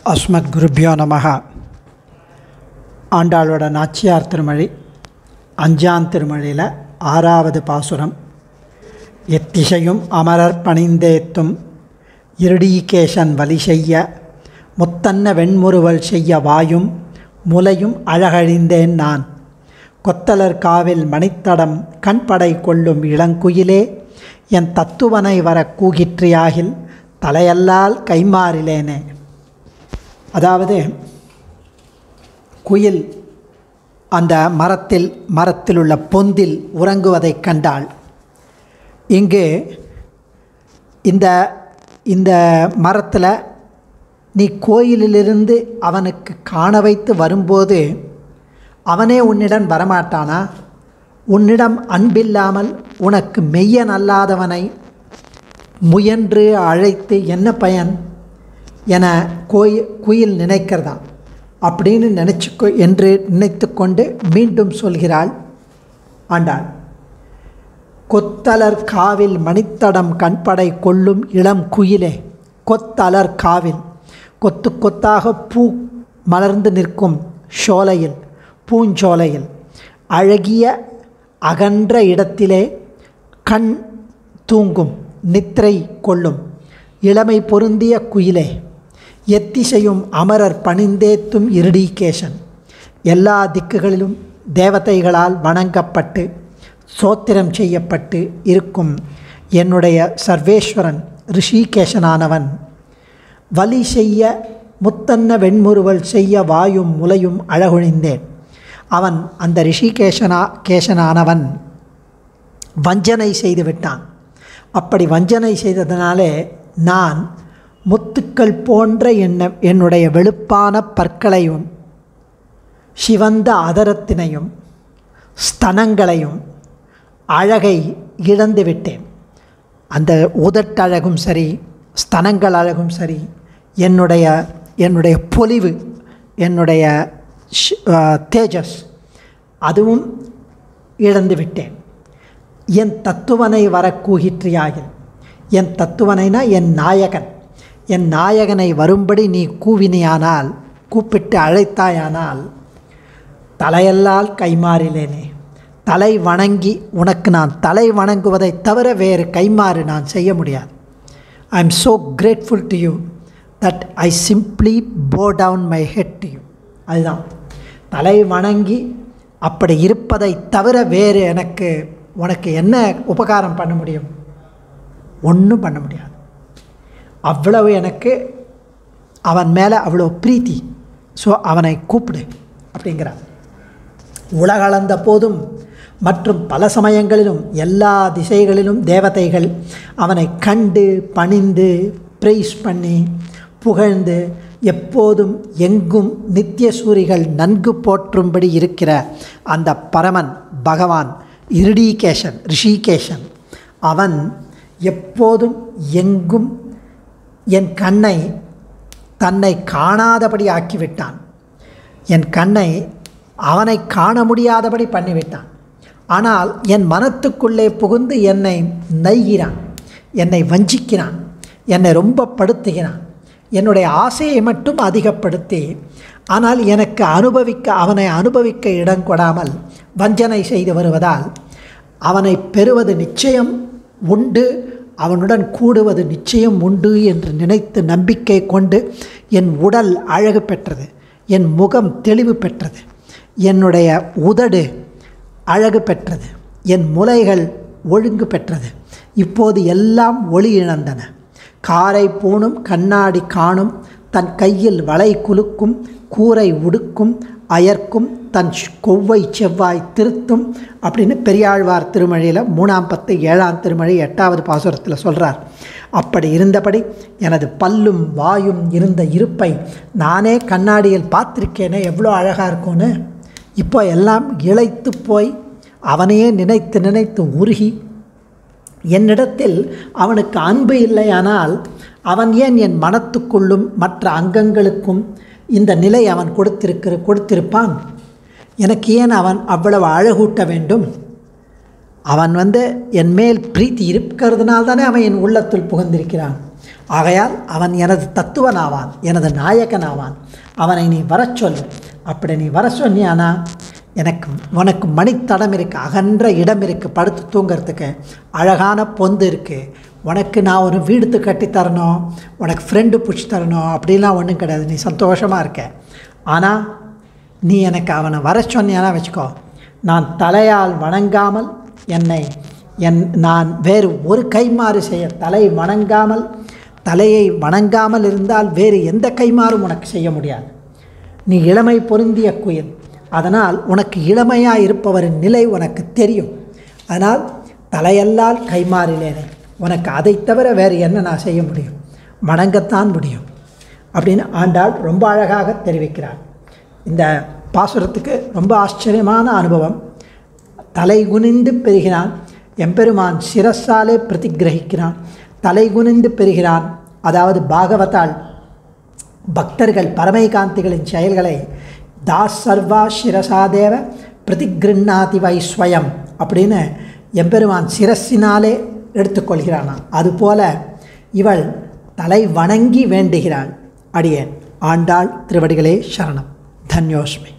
அஸ்மத் குருபியோ நமக ஆண்டாளோட நாச்சியார் திருமொழி அஞ்சாம் திருமொழியில் ஆறாவது பாசுரம் எத்திசையும் அமரர் பணிந்தேத்தும் இருடீகேசன் வலி செய்ய முத்தன்ன வெண்முறுவல் செய்ய வாயும் முலையும் அழகழிந்தேன் நான் கொத்தலர் காவில் மணித்தடம் கண்படை கொள்ளும் இளங்குயிலே என் தத்துவனை வர கூகிற்றியாகில் தலையல்லால் கைமாறிலேனே அதாவது குயில் அந்த மரத்தில் மரத்தில் உள்ள பொந்தில் உறங்குவதைக் கண்டாள் இங்கு இந்த இந்த மரத்தில் நீ கோயிலிலிருந்து அவனுக்கு காண வைத்து வரும்போது அவனே உன்னிடம் வரமாட்டானா உன்னிடம் அன்பில்லாமல் உனக்கு மெய்யன் அல்லாதவனை முயன்று அழைத்து என்ன பயன் என கோயி குயில் நினைக்கிறதா அப்படின்னு நினச்சிக்கோ என்று நினைத்து கொண்டு மீண்டும் சொல்கிறாள் ஆண்டாள் கொத்தலர் காவில் மணித்தடம் கண்படை கொள்ளும் இளம் குயிலே கொத்தலர் காவில் கொத்து கொத்தாக பூ மலர்ந்து நிற்கும் சோலையில் பூஞ்சோலையில் அழகிய அகன்ற இடத்திலே கண் தூங்கும் நித்திரை கொள்ளும் இளமை பொருந்திய குயிலே எத்திசையும் அமரர் பணிந்தேத்தும் இருடீகேசன் எல்லா திக்குகளிலும் தேவதைகளால் வணங்கப்பட்டு சோத்திரம் செய்யப்பட்டு இருக்கும் என்னுடைய சர்வேஸ்வரன் ரிஷிகேசனானவன் வலி செய்ய முத்தன்ன வெண்முறுவல் செய்ய வாயும் முலையும் அழகுழிந்தேன் அவன் அந்த ரிஷிகேசனா கேசனானவன் வஞ்சனை செய்து விட்டான் அப்படி வஞ்சனை செய்ததனாலே நான் முத்துக்கள் போன்ற என்ன என்னுடைய வெளுப்பான பற்களையும் சிவந்த அதரத்தினையும் ஸ்தனங்களையும் அழகை இழந்து விட்டேன் அந்த உதட்டழகும் சரி ஸ்தனங்கள் அழகும் சரி என்னுடைய என்னுடைய பொலிவு என்னுடைய தேஜஸ் அதுவும் இழந்து விட்டேன் என் தத்துவனை வர கூகிற்றியாகில் என் தத்துவனைனா என் நாயகன் என் நாயகனை வரும்படி நீ கூவினியானால் கூப்பிட்டு அழைத்தாயானால் தலையல்லால் கைமாறிலேனே தலை வணங்கி உனக்கு நான் தலை வணங்குவதை தவிர வேறு கைமாறு நான் செய்ய முடியாது I am so grateful to you that I simply bow down my head to you அதுதான் தலை வணங்கி அப்படி இருப்பதை தவிர வேறு எனக்கு உனக்கு என்ன உபகாரம் பண்ண முடியும் ஒன்றும் பண்ண முடியாது அவ்வளவு எனக்கு அவன் மேலே அவ்வளோ பிரீத்தி ஸோ அவனை கூப்பிடு அப்படிங்கிறான் உலகளந்த போதும் மற்றும் பல சமயங்களிலும் எல்லா திசைகளிலும் தேவதைகள் அவனை கண்டு பணிந்து ப்ரைஸ் பண்ணி புகழ்ந்து எப்போதும் எங்கும் நித்திய சூரிகள் நன்கு போற்றும்படி இருக்கிற அந்த பரமன் பகவான் இருடீகேஷன் ரிஷிகேஷன் அவன் எப்போதும் எங்கும் என் கண்ணை தன்னை காணாதபடி ஆக்கிவிட்டான் என் கண்ணை அவனை காண முடியாதபடி பண்ணிவிட்டான் ஆனால் என் மனத்துக்குள்ளே புகுந்து என்னை நைகிறான் என்னை வஞ்சிக்கிறான் என்னை ரொம்ப படுத்துகிறான் என்னுடைய ஆசையை மட்டும் அதிகப்படுத்தி ஆனால் எனக்கு அனுபவிக்க அவனை அனுபவிக்க இடம் கொடாமல் வஞ்சனை செய்து வருவதால் அவனை பெறுவது நிச்சயம் உண்டு அவனுடன் கூடுவது நிச்சயம் உண்டு என்று நினைத்து நம்பிக்கை கொண்டு என் உடல் அழகு பெற்றது என் முகம் தெளிவு பெற்றது என்னுடைய உதடு அழகு பெற்றது என் முலைகள் ஒழுங்கு பெற்றது இப்போது எல்லாம் ஒளி இழந்தன காரை பூணும் கண்ணாடி காணும் தன் கையில் வளை குலுக்கும் கூரை உடுக்கும் அயர்க்கும் தன் கொவ்வை செவ்வாய் திருத்தும் அப்படின்னு பெரியாழ்வார் திருமொழியில் மூணாம் பத்து ஏழாம் திருமொழி எட்டாவது பாசுரத்தில் சொல்கிறார் அப்படி இருந்தபடி எனது பல்லும் வாயும் இருந்த இருப்பை நானே கண்ணாடியில் பார்த்துருக்கேனே எவ்வளோ அழகாக இருக்கும்னு இப்போ எல்லாம் இழைத்து போய் அவனையே நினைத்து நினைத்து உருகி என்னிடத்தில் அவனுக்கு அன்பு இல்லையானால் அவன் ஏன் என் மனத்துக்குள்ளும் மற்ற அங்கங்களுக்கும் இந்த நிலை அவன் கொடுத்திருக்கிற கொடுத்திருப்பான் எனக்கு ஏன் அவன் அவ்வளவு அழகூட்ட வேண்டும் அவன் வந்து என் மேல் பிரீத்தி இருக்கிறதுனால தானே அவன் என் உள்ளத்தில் புகுந்திருக்கிறான் ஆகையால் அவன் எனது தத்துவனாவான் எனது நாயகனாவான் அவனை நீ வரச் சொல்லு அப்படி நீ வர சொன்னியானா எனக்கு உனக்கு மணித்தடம் இருக்குது அகன்ற இடம் இருக்குது படுத்து தூங்கிறதுக்கு அழகான பொந்து இருக்குது உனக்கு நான் ஒரு வீடு கட்டி தரணும் உனக்கு ஃப்ரெண்டு பிடிச்சி தரணும் அப்படிலாம் ஒன்றும் கிடையாது நீ சந்தோஷமாக இருக்க ஆனால் நீ எனக்கு அவனை வர சொன்னியானா வச்சுக்கோ நான் தலையால் வணங்காமல் என்னை என் நான் வேறு ஒரு கைமாறு செய்ய தலை வணங்காமல் தலையை வணங்காமல் இருந்தால் வேறு எந்த கைமாறும் உனக்கு செய்ய முடியாது நீ இளமை பொருந்திய குயில் அதனால் உனக்கு இளமையாக இருப்பவரின் நிலை உனக்கு தெரியும் அதனால் தலையல்லால் கைமாறிலேனே உனக்கு அதை தவிர வேறு என்ன நான் செய்ய முடியும் வணங்கத்தான் முடியும் அப்படின்னு ஆண்டாள் ரொம்ப அழகாக தெரிவிக்கிறார் இந்த பாசுரத்துக்கு ரொம்ப ஆச்சரியமான அனுபவம் தலை குனிந்து பெறுகிறான் எம்பெருமான் சிரஸாலே பிரதிகிரகிக்கிறான் தலை குனிந்து பெறுகிறான் அதாவது பாகவதால் பக்தர்கள் பரமைகாந்திகளின் செயல்களை தாஸ் சர்வா சிரசாதேவ பிரதிகிருண்ணாதி வை ஸ்வயம் அப்படின்னு எம்பெருமான் சிரஸினாலே எடுத்துக்கொள்கிறானாம் அதுபோல இவள் தலை வணங்கி வேண்டுகிறாள் அடியேன் ஆண்டாள் திருவடிகளே சரணம் தன்யோஸ்மி